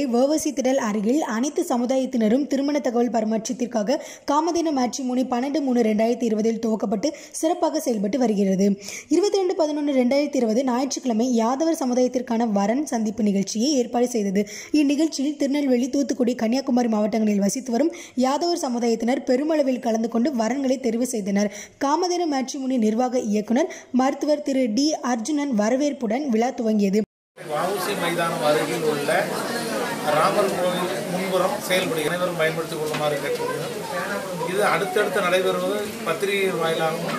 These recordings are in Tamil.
வவசி திடல் அருகில் அனைத்து சமுதாயத்தினரும் திருமண தகவல் பரிமாற்றத்திற்காக காமதேனு மேட்ரிமோனி பன்னெண்டு மூணு ரெண்டாயிரத்தி இருபதில் துவக்கப்பட்டு சிறப்பாக செயல்பட்டு வருகிறது இருபத்தி ரெண்டு பதினொன்று ரெண்டாயிரத்தி இருபது ஞாயிற்றுக்கிழமை யாதவர் சமுதாயத்திற்கான வரன் சந்திப்பு நிகழ்ச்சியை ஏற்பாடு செய்தது இந்நிகழ்ச்சியில் திருநெல்வேலி தூத்துக்குடி கன்னியாகுமரி மாவட்டங்களில் வசித்து வரும் யாதவர் சமுதாயத்தினர் பெருமளவில் கலந்து கொண்டு வரன்களை தெரிவு செய்தனர் காமதேனு மேட்ரிமோனி நிர்வாக இயக்குனர் மருத்துவர் திரு டி அர்ஜுனன் வரவேற்புடன் விழா துவங்கியது வஉசி மைதானம் அருகில் உள்ள ராமர் கோவில் முன்புறம் செயல்படுகிறது அனைவரும் பயன்படுத்திக் கொள்ளுமாறு கேட்டுக்கொள்கிறோம் இது அடுத்தடுத்து நடைபெறுவது பத்திரிகை வாயிலாகவும்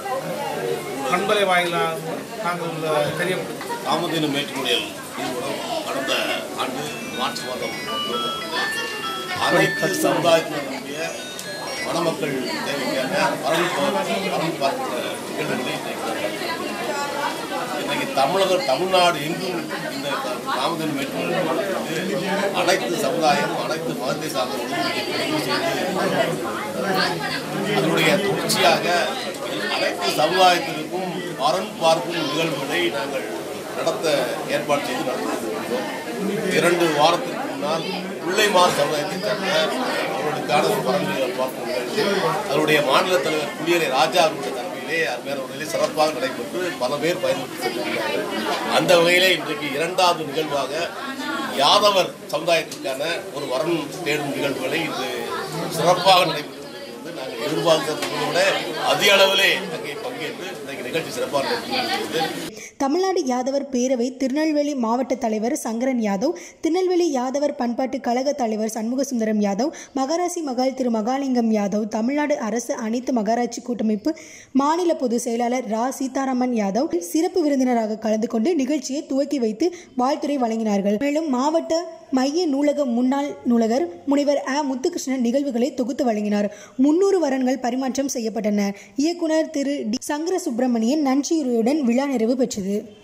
பண்பலை வாயிலாகவும் நாங்கள் தெரியப்படுத்தி காமதேனு மேட்டுமுடியல் நிறுவனம் கடந்த ஆண்டு மார்ச் மாதம் துவங்கப்பட்டது. அனைத்து சமுதாயத்தினுடைய மணமக்கள் தேவைக்கான வரவு பார்க்க- வரவு பார்க்கிற நிகழ்வுகளை இன்றைக்கு இன்றைக்கு தமிழகம் தமிழ்நாடு எங்கும் இந்த காமதேனு மேட்டுமுடியல் நிறுவனத்திற்கு அனைத்து சமுதாயம் அனைத்து மதத்தை சார்ந்தவர்களும் இங்கே பதிவு செய்து அதனுடைய தொடர்ச்சியாக அனைத்து சமுதாயத்திற்கும் அரண் பார்க்கும் நிகழ்வுகளை நாங்கள் நடத்த ஏற்பாடு செய்து நடத்திருக்கிறோம் இரண்டு வாரத்திற்கு முன்னால் பிள்ளைமார் சமுதாயத்தை சேர்ந்த அவர்களுக்கான ஒரு பரம்பரை பார்க்கும் நிகழ்ச்சி அதனுடைய மாநில தலைவர் குடியரை ராஜா அவருடைய தலைமையிலே அருமையான முறையிலே சிறப்பாக நடைபெற்று பல பேர் பயன்படுத்தி சென்றிருக்கிறார்கள் அந்த வகையிலே இன்றைக்கு இரண்டாவது நிகழ்வாக யாதவர் சமுதாயத்திற்கான ஒரு வரன் தேடும் நிகழ்வுகளை இன்று சிறப்பாக நடைபெற்று வந்து நாங்கள் எதிர்பார்த்ததை விட அதிக அளவிலே அங்கே பங்கேற்று இன்றைக்கு நிகழ்ச்சி சிறப்பாக நடைபெற்றது தமிழ்நாடு யாதவர் பேரவை திருநெல்வேலி மாவட்ட தலைவர் சங்கரன் யாதவ் திருநெல்வேலி யாதவர் பண்பாட்டு கழக தலைவர் சண்முகசுந்தரம் யாதவ் மகாராசி மகால் திரு மகாலிங்கம் யாதவ் தமிழ்நாடு அரசு அனைத்து மகாராட்சி கூட்டமைப்பு மாநில பொதுச் செயலாளர் ரா சீதாராமன் யாதவ் சிறப்பு விருந்தினராக கலந்து கொண்டு நிகழ்ச்சியை துவக்கி வைத்து வாழ்த்துரை வழங்கினார்கள் மேலும் மாவட்ட மைய நூலக முன்னாள் நூலகர் முனைவர் அ முத்துகிருஷ்ணன் நிகழ்வுகளை தொகுத்து வழங்கினார் முன்னூறு வரன்கள் பரிமாற்றம் செய்யப்பட்டன இயக்குனர் திரு டி சங்கர சுப்பிரமணியன் நன்றியுரையுடன் விழா நிறைவு பெற்றது